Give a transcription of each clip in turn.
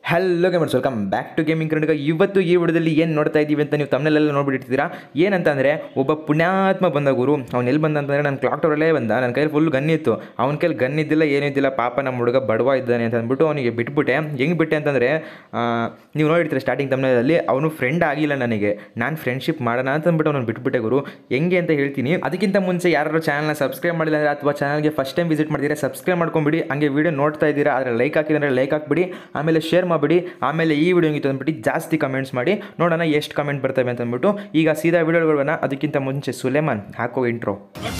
hello gamers welcome back to gaming Karnataka ಇವತ್ತು ಈ ವಿಡಿಯೋದಲ್ಲಿ ಏನು ನೋಡ್ತಾ ಇದ್ದೀವಿ ಅಂತ ನೀವು ತಮ್ಮನೆಲ್ಲ ನೋಡ್ಬಿಟ್ಟಿರ್ತೀರಾ ಏನಂತ ಅಂದರೆ ಒಬ್ಬ ಪುಣ್ಯಾತ್ಮ ಬಂದ ಗುರು ಅವ್ನು ಎಲ್ಲಿ ಬಂದ ಅಂತಂದರೆ ನನ್ನ ಕ್ಲಾಕ್ ಟವರಲ್ಲೇ ಬಂದ ನನ್ನ ಕೈಯಲ್ಲಿ ಫುಲ್ ಗನ್ ಇತ್ತು ಅವನ ಕೈಲಿ ಗನ್ ಇದ್ದಿಲ್ಲ ಏನೂ ಇದ್ದಿಲ್ಲ ಪಾಪ ನಮ್ಮ ಹುಡುಗ ಬಡವ ಇದ್ದಾನೆ ಅಂತ ಅಂದ್ಬಿಟ್ಟು ಅವನಿಗೆ ಬಿಟ್ಬಿಟ್ಟೆ ಹೆಂಗೆ ಬಿಟ್ಟೆ ಅಂತಂದರೆ ನೀವು ನೋಡಿರ್ತೀರ ಸ್ಟಾರ್ಟಿಂಗ್ ತಮ್ಮನೆಯಲ್ಲಿ ಅವನು ಫ್ರೆಂಡ್ ಆಗಿಲ್ಲ ನನಗೆ ನಾನು ಫ್ರೆಂಡ್ಶಿಪ್ ಮಾಡೋಣ ಅಂತ ಅಂದ್ಬಿಟ್ಟು ಅವನು ಬಿಟ್ಬಿಟ್ಟೆ ಗುರು ಹೆಂಗೆ ಅಂತ ಹೇಳ್ತೀನಿ ಅದಕ್ಕಿಂತ ಮುಂಚೆ ಯಾರು ಚಾನಲ್ನ ಸಬ್ಸ್ಕ್ರೈಬ್ ಮಾಡಿಲ್ಲ ಅಂದರೆ ಅಥವಾ ಚಾನಲ್ಗೆ ಫಸ್ಟ್ ಟೈಮ್ ವಿಸಿಟ್ ಮಾಡಿದ್ರೆ ಸಬ್ಸ್ಕ್ರೈಬ್ ಮಾಡ್ಕೊಂಬಿಡಿ ಹಂಗೆ ವಿಡಿಯೋ ನೋಡ್ತಾ ಇದ್ದೀರಾ ಆದರೆ ಲೈಕ್ ಹಾಕಿದ್ರೆ ಲೈಕ್ ಹಾಕ್ಬಿಡಿ ಆಮೇಲೆ ಶೇರ್ ಮಾಡಿಬಿಡಿ ಆಮೇಲೆ ಈ ವಿಡಿಯೋ ಹಿಂಗಿತ್ತು ಅಂದ್ಬಿಟ್ಟು ಜಾಸ್ತಿ ಕಮೆಂಟ್ಸ್ ಮಾಡಿ ನೋಡೋಣ ಎಷ್ಟು ಕಮೆಂಟ್ ಬರ್ತವೆ ಅಂತ ಅಂದ್ಬಿಟ್ಟು ಈಗ ಸೀದಾ ವಿಡಿಯೋಗಳನ್ನ ಅದಕ್ಕಿಂತ ಮುಂಚೆ ಸುಲೇಮಾನ್ ಹಾಕೋ ಇಂಟ್ರೋ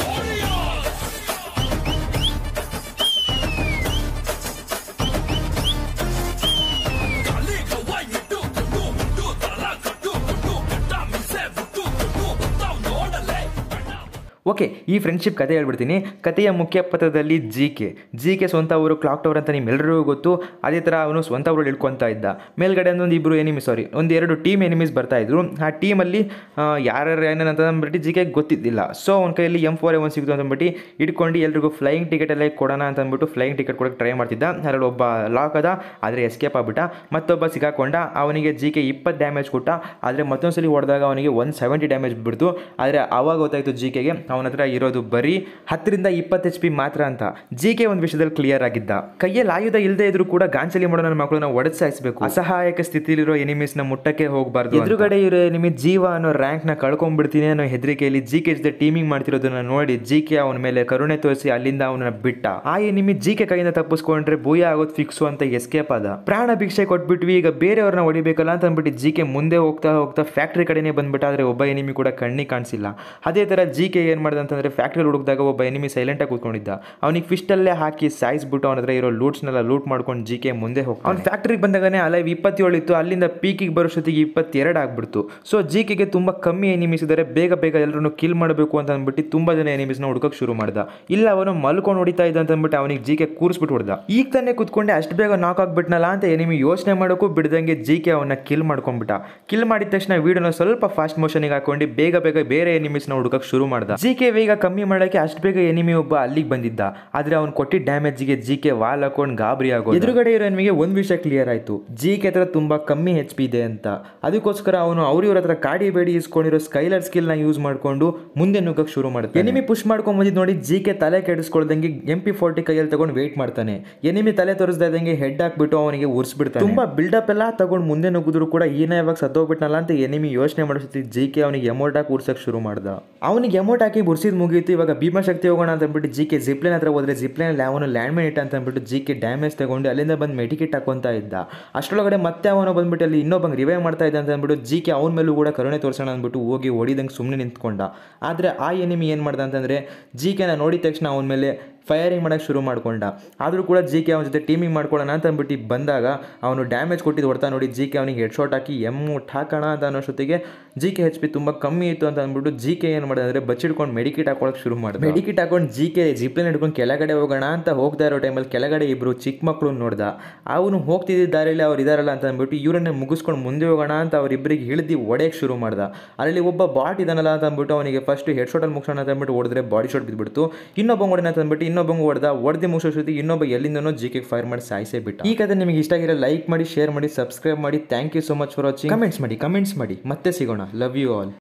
ಓಕೆ ಈ ಫ್ರೆಂಡ್ಶಿಪ್ ಕತೆ ಹೇಳ್ಬಿಡ್ತೀನಿ ಕಥೆಯ ಮುಖ್ಯ ಪತ್ರದಲ್ಲಿ ಜಿ ಕೆ ಜಿ ಕೆ ಸ್ವಂತ ಅವರು ಕ್ಲಾಕ್ ಟವರ್ ಅಂತ ನಿಮ್ಮೆಲ್ಲರಿಗೂ ಗೊತ್ತು ಅದೇ ಥರ ಅವನು ಸ್ವಂತ ಊರಲ್ಲಿ ಇಳ್ಕೊತಾ ಇದ್ದ ಮೇಲ್ಗಡೆ ಒಂದೊಂದು ಇಬ್ಬರು ಎನಿಮಿ ಸಾರಿ ಒಂದು ಎರಡು ಟೀಮ್ ಎನಿಮೀಸ್ ಬರ್ತಾ ಇದ್ರು ಆ ಟೀಮಲ್ಲಿ ಯಾರ್ಯಾರು ಏನೇನಂತ ಅಂದ್ಬಿಟ್ಟು ಜಿ ಕೆ ಗೊತ್ತಿದ್ದಿಲ್ಲ ಸೊ ಅವ್ನ ಕೈಯಲ್ಲಿ ಎಮ್ ಫೋರ್ ಒನ್ ಸಿಕ್ತು ಅಂತಂದ್ಬಿಟ್ಟು ಇಟ್ಕೊಂಡು ಎಲ್ರಿಗೂ ಫ್ಲೈಯಿಂಗ್ ಟಿಕೆಟ್ ಎಲ್ಲ ಕೊಡೋಣ ಅಂತ ಅಂದ್ಬಿಟ್ಟು ಫ್ಲೈಯಿಂಗ್ ಟಿಕೆಟ್ ಕೊಡೋಕ್ಕೆ ಟ್ರೈ ಮಾಡ್ತಿದ್ದ ಅದರಲ್ಲಿ ಒಬ್ಬ ಲಾಕ್ ಅದ ಆದರೆ ಎಸ್ಕೇಪ್ ಆಗ್ಬಿಟ್ಟ ಮತ್ತೊಬ್ಬ ಸಿಗಾಕೊಂಡ ಅವನಿಗೆ ಜಿ ಕೆ ಇಪ್ಪತ್ತು ಡ್ಯಾಮೇಜ್ ಕೊಟ್ಟ ಆದರೆ ಮತ್ತೊಂದ್ಸಲಿ ಹೊಡೆದಾಗ ಅವನಿಗೆ ಒನ್ ಸೆವೆಂಟಿ ಡ್ಯಾಮೇಜ್ ಬಿಡ್ತು ಆದರೆ ಆವಾಗ ಗೊತ್ತಾಯಿತು ಜಿ ಕೆಗೆ ಅವನ ಹತ್ರ ಇರೋದು ಬರೀ ಹತ್ತರಿಂದ ಇಪ್ಪತ್ತು ಎಚ್ ಪಿ ಮಾತ್ರ ಅಂತ ಜಿ ಕೆ ಒಂದು ವಿಷಯದಲ್ಲಿ ಕ್ಲಿಯರ್ ಆಗಿದ್ದ ಕೈಯಲ್ಲಿ ಆಯುಧ ಇಲ್ಲದೆ ಇದ್ರೂ ಕೂಡ ಗಾಂಚಲಿ ಮಾಡೋ ನನ್ನ ಮಕ್ಕಳನ್ನ ಒಡೆದು ಸಾಯಿಸಬೇಕು ಅಸಹಾಯಕ ಸ್ಥಿತಿಲಿರೋ ಎನಿಮೀಸ್ನ ಮುಟ್ಟಕ್ಕೆ ಹೋಗಬಾರ್ದು ಎದುರುಗಡೆ ಇರೋ ಎನಿಮಿ ಜೀವ ಅನ್ನೋ ರ್ಯಾಂಕ್ನ ಕಳ್ಕೊಂಡ್ಬಿಡ್ತೀನಿ ಅನ್ನೋ ಹೆದರಿಕೆಯಲ್ಲಿ ಜಿ ಕೆ ಜೊತೆ ಟೀಮಿಂಗ್ ಮಾಡ್ತಿರೋದನ್ನ ನೋಡಿ ಜಿ ಕೆ ಅವನ ಮೇಲೆ ಕರುಣೆ ತೋರಿಸಿ ಅಲ್ಲಿಂದ ಅವನನ್ನ ಬಿಟ್ಟ ಆ ಎನಿಮಿ ಜಿ ಕೆ ಕೈಯಿಂದ ತಪ್ಪಿಸ್ಕೊಂಡ್ರೆ ಭೂಯ ಆಗೋದು ಫಿಕ್ಸು ಅಂತ ಎಸ್ಕೇಪ್ ಆದ ಪ್ರಾಣ ಭಿಕ್ಷೆ ಕೊಟ್ಬಿಟ್ವಿ ಈಗ ಬೇರೆಯವ್ರನ್ನ ಹೊಡಿಬೇಕಲ್ಲ ಅಂತ ಅಂದ್ಬಿಟ್ಟು ಜಿ ಕೆ ಮುಂದೆ ಹೋಗ್ತಾ ಹೋಗ್ತಾ ಫ್ಯಾಕ್ಟ್ರಿ ಕಡೆನೇ ಬಂದ್ಬಿಟ್ಟ ಆದರೆ ಒಬ್ಬ ಎನಿಮಿ ಕೂಡ ಕಣ್ಣಿಗೆ ಕಾಣಿಸಿಲ್ಲ ಅದೇ ಥರ ಜಿ ಕೆ ಏನು ಮಾಡಿದ ಅಂತಂದರೆ ಫ್ಯಾಕ್ಟ್ರಿ ಹುಡುಕಿದಾಗ ಒಬ್ಬ ಎನಿಮಿ ಸೈಲೆಂಟಾಗಿ ಕೂತ್ಕೊಂಡಿದ್ದ ಅವನಿಗೆ ಫಿಸ್ಟಲ್ಲೇ ಹಾಕಿ ಸಾಯಿಸ್ಬಿಟ್ಟು ಅವನ ಹತ್ರ ಇರೋ ಲೂಟ್ಸ್ನೆಲ್ಲ ಲೂಟ್ ಮಾಡ್ಕೊಂಡು ಜಿ ಕೆ ಮುಂದೆ ಹೋಗಿ ಅವ್ನು ಫ್ಯಾಕ್ಟ್ರಿಗೆ ಬಂದಾಗನೇ ಅಲೈವ್ ಇಪ್ಪತ್ತೇಳು ಇತ್ತು ಅಲ್ಲಿಂದ ಪೀಕಿಗೆ ಬರೋಷ್ಟೊತ್ತಿಗೆ ಇಪ್ಪತ್ತೆರಡು ಆಗ್ಬಿಡ್ತು ಸೊ ಜಿ ಕೆಗೆ ತುಂಬ ಕಮ್ಮಿ ಎನಿಮೀಸ್ ಇದ್ದಾರೆ ಬೇಗ ಬೇಗ ಎಲ್ಲರನ್ನು ಕಿಲ್ ಮಾಡಬೇಕು ಅಂತ ಅಂದ್ಬಿಟ್ಟು ತುಂಬ ಜನ ಎನಿಮೀಸ್ನ ಹುಡುಕಕ್ಕೆ ಶುರು ಮಾಡ್ದ ಇಲ್ಲ ಅವನು ಮಲ್ಕೊಂಡು ಹೊಡಿತಾ ಇದ್ದ ಅಂತ ಅಂದ್ಬಿಟ್ಟು ಅವನಿಗೆ ಜಿ ಕೆ ಕೂರಿಸ್ಬಿಟ್ಟು ಹೊಡೆದ ಈಗ ತಾನೇ ಕುತ್ಕೊಂಡೆ ಅಷ್ಟು ಬೇಗ ನಾಕ್ ಆಗ್ಬಿಟ್ನಲ್ಲ ಅಂತ ಎನಿಮಿ ಯೋಚನೆ ಮಾಡೋಕ್ಕೂ ಬಿಡ್ದಂಗೆ ಜಿ ಕೆ ಅವನ್ನ ಕಿಲ್ ಮಾಡ್ಕೊಂಡ್ಬಿಟ್ಟ ಕಿಲ್ ಮಾಡಿದ ತಕ್ಷಣ ವಿಡಿಯೋನ ಸ್ವಲ್ಪ ಫಾಸ್ಟ್ ಮೋಷನಿಗೆ ಹಾಕೊಂಡು ಬೇಗ ಬೇಗ ಬೇರೆ ಎನಿಮೀಸ್ನ ಹುಡುಕಕ್ಕೆ ಶುರು ಮಾಡ್ದ ಜಿ ಕೆ ವೇಗ ಕಮ್ಮಿ ಮಾಡೋಕ್ಕೆ ಅಷ್ಟು ಬೇಗ ಎನಿಮಿ ಒಬ್ಬ ಅಲ್ಲಿಗೆ ಬಂದಿದ್ದ ಆದರೆ ಅವ್ನು ಕೊಟ್ಟಿದ್ದ ಡ್ಯಾಮೇಜ್ಗೆ ಜಿ ಕೆ ವಾಲ್ ಹಾಕೊಂಡು ಗಾಬರಿ ಆಗೋ ಎದುರುಗಡೆ ಇರೋ ನಿಮಗೆ ಒಂದು ವಿಷಯ ಕ್ಲಿಯರ್ ಆಯಿತು ಜಿ ಕೆ ಹತ್ರ ತುಂಬ ಕಮ್ಮಿ ಹೆಚ್ ಪಿ ಇದೆ ಅಂತ ಅದಕ್ಕೋಸ್ಕರ ಅವನು ಅವ್ರಿವ್ರ ಹತ್ರ ಕಾಡಿ ಬೇಡಿ ಇಸ್ಕೊಂಡಿರೋ ಸ್ಕೈಲರ್ ಸ್ಕಿಲ್ನ ಯೂಸ್ ಮಾಡಿಕೊಂಡು ಮುಂದೆ ನುಗ್ಗಕ್ಕೆ ಶುರು ಮಾಡ್ತಾನೆ ಎನಿಮಿ ಪುಷ್ ಮಾಡ್ಕೊಂಡ್ ಬಂದಿದ್ದು ನೋಡಿ ಜಿ ಕೆ ತಲೆ ಕೆಡಿಸ್ಕೊಳ್ದಂಗೆ ಎಂ ಪಿ ಫೋರ್ಟಿ ಕೈಯಲ್ಲಿ ತಗೊಂಡು ವೇಟ್ ಮಾಡ್ತಾನೆ ಎನಿಮಿ ತಲೆ ತೋರಿಸ್ತಾ ಇದ್ದಂಗೆ ಹೆಡ್ ಹಾಕ್ಬಿಟ್ಟು ಅವನಿಗೆ ಉರ್ಸ್ಬಿಡ್ತಾನೆ ತುಂಬಾ ಬಿಲ್ಡಪ್ ಎಲ್ಲ ತಗೊಂಡು ಮುಂದೆ ನುಗ್ಗಿದ್ರು ಕೂಡ ಈನ ಯಾವಾಗ ಸತ್ತೋಗ್ಬಿಟ್ನಲ್ಲ ಅಂತ ಎನಿಮಿ ಯೋಚನೆ ಮಾಡಿಸ್ತಿ ಜಿ ಕೆ ಅವನಿಗೆ ಎಮೌಂಟ್ ಹಾಕಿ ಉರ್ಸಕ್ಕೆ ಶುರು ಮಾಡ್ದ ಅವನಿಗೆ ಎಮೌಂಟ್ ಹಾಕಿ ಉರ್ಸಿದ್ ಮುಗೀತು ಇವಾಗ ಭೀಮಶಕ್ತಿ ಹೋಗೋಣ ಅಂತ ಅಂದ್ಬಿಟ್ಟು ಜಿ ಕೆ ಜಿಪ್ಲೈನ್ ಹತ್ರ ಹೋದ್ರೆ ಜಿಪ್ಲೈನ್ ಅವನು ಲ್ಯಾಂಡ್ ಮೈನ್ ಇಟ್ಟ ಅಂತ ಅಂದ್ಬಿಟ್ಟು ಜಿ ಕೆ ಡ್ಯಾಮೇಜ್ ತಗೊಂಡು ಅಲ್ಲಿಂದ ಬಂದು ಮೆಡಿಕಿಟ್ ಹಾಕೊಂತ ಇದ್ದ ಅಷ್ಟರೊಳಗಡೆ ಮತ್ತೆ ಅವನು ಬಂದ್ಬಿಟ್ಟು ಅಲ್ಲಿ ಇನ್ನೊಬ್ಬಂಗೆ ರಿವೈವ್ ಮಾಡ್ತಾ ಇದ್ದ ಅಂತ ಅಂದ್ಬಿಟ್ಟು ಜಿ ಕೆ ಅವನ ಮೇಲೂ ಕೂಡ ಕರುಣೆ ತೋರಿಸೋಣ ಅಂದ್ಬಿಟ್ಟು ಹೋಗಿ ಹೊಡಿದಂಗೆ ಸುಮ್ಮನೆ ನಿಂತ್ಕೊಂಡ ಆದರೆ ಆ ಎನಿಮಿ ಏನು ಮಾಡ್ದ ಅಂತಂದರೆ ಜಿ ಕೆನ ನೋಡಿದ ತಕ್ಷಣ ಅವನ ಮೇಲೆ ಫೈರಿಂಗ್ ಮಾಡೋಕ್ಕೆ ಶುರು ಮಾಡ್ಕೊಂಡ ಆದರೂ ಕೂಡ ಜಿ ಕೆ ಅವನ ಜೊತೆ ಟೀಮಿಂಗ್ ಮಾಡ್ಕೊಳ್ಳೋಣ ಅಂತ ಅಂದ್ಬಿಟ್ಟು ಬಂದಾಗ ಅವನು ಡ್ಯಾಮೇಜ್ ಕೊಟ್ಟಿದ್ದು ಹೊಡ್ತಾ ನೋಡಿ ಜಿ ಕೆ ಅವನಿಗೆ ಹೆಡ್ ಶಾಟ್ ಹಾಕಿ ಎಮ್ಮು ಹಾಕೋಣ ಅಂತ ಅನ್ನೋಷ್ಟೊತ್ತಿಗೆ ಜಿ ಕೆ ಹೆಚ್ ಪಿ ತುಂಬ ಕಮ್ಮಿ ಇತ್ತು ಅಂತ ಅಂದ್ಬಿಟ್ಟು ಜಿ ಕೆ ಏನು ಮಾಡಿದೆ ಅಂದರೆ ಬಚ್ಚಿಡ್ಕೊಂಡು ಮೆಡಿಕಿಟ್ ಹಾಕೊಳ್ಳೋಕೆ ಶುರು ಮಾಡಿದ ಮೆಡಿಕಿಟ್ ಹಾಕೊಂಡು ಜಿ ಕೆ ಜಿಪ್ಲೈನ್ ಹಿಡ್ಕೊಂಡು ಕೆಳಗಡೆ ಹೋಗೋಣ ಅಂತ ಹೋಗ್ತಾ ಇರೋ ಟೈಮಲ್ಲಿ ಕೆಳಗಡೆ ಇಬ್ಬರು ಚಿಕ್ಕ ಮಕ್ಕಳು ನೋಡ್ದ ಅವನು ಹೋಗ್ತಿದ್ದ ದಾರಿಯಲ್ಲಿ ಅವ್ರು ಇದಾರಲ್ಲ ಅಂತ ಅಂದ್ಬಿಟ್ಟು ಇವರನ್ನೇ ಮುಗಿಸ್ಕೊಂಡು ಮುಂದೆ ಹೋಗೋಣ ಅಂತ ಅವರಿಬ್ಬರಿಗೆ ಹಿಡಿದು ಒಡೆಯಕ್ಕೆ ಶುರು ಮಾಡ್ದ ಅದರಲ್ಲಿ ಒಬ್ಬ ಬಾಟ್ ಇದಾನಲ್ಲ ಅಂತ ಅಂದ್ಬಿಟ್ಟು ಅವನಿಗೆ ಫಸ್ಟ್ ಹೆಡ್ ಶಾಟಲ್ಲಿ ಮುಗಿಸೋಣ ಅಂತ ಅಂದ್ಬಿಟ್ಟು ಹೊಡೆದ್ರೆ ಬಾಡಿ ಶಾಟ್ ಬಿದ್ದುಬಿಡ್ತು ಇನ್ನೊಬ್ಬ ಹೊಡೆನ ಅಂತ ಅಂದ್ಬಿಟ್ಟು ಇನ್ನೊಬ್ಬಂಗೆ ಹೊಡೆದ ಹೊಡೆದು ಮುಗಿಸೋಷ್ಟೊತ್ತಿ ಇನ್ನೊಬ್ಬ ಎಲ್ಲಿಂದನೋ ಜಿ ಕೆ ಫೈರ್ ಮಾಡಿ ಸಾಯಿಸೇ ಬಿಟ್ಟ ಈ ಕತೆ ನಿಮಗೆ ಇಷ್ಟ ಆಗಿರೋ ಲೈಕ್ ಮಾಡಿ ಶೇರ್ ಮಾಡಿ ಸಬ್ಸ್ಕ್ರೈಬ್ ಮಾಡಿ thank you so much for watching comments ಮಾಡಿ ಕಮೆಂಟ್ಸ್ ಮಾಡಿ ಮತ್ತೆ ಸಿಗೋಣ ಲವ್ ಯು ಆಲ್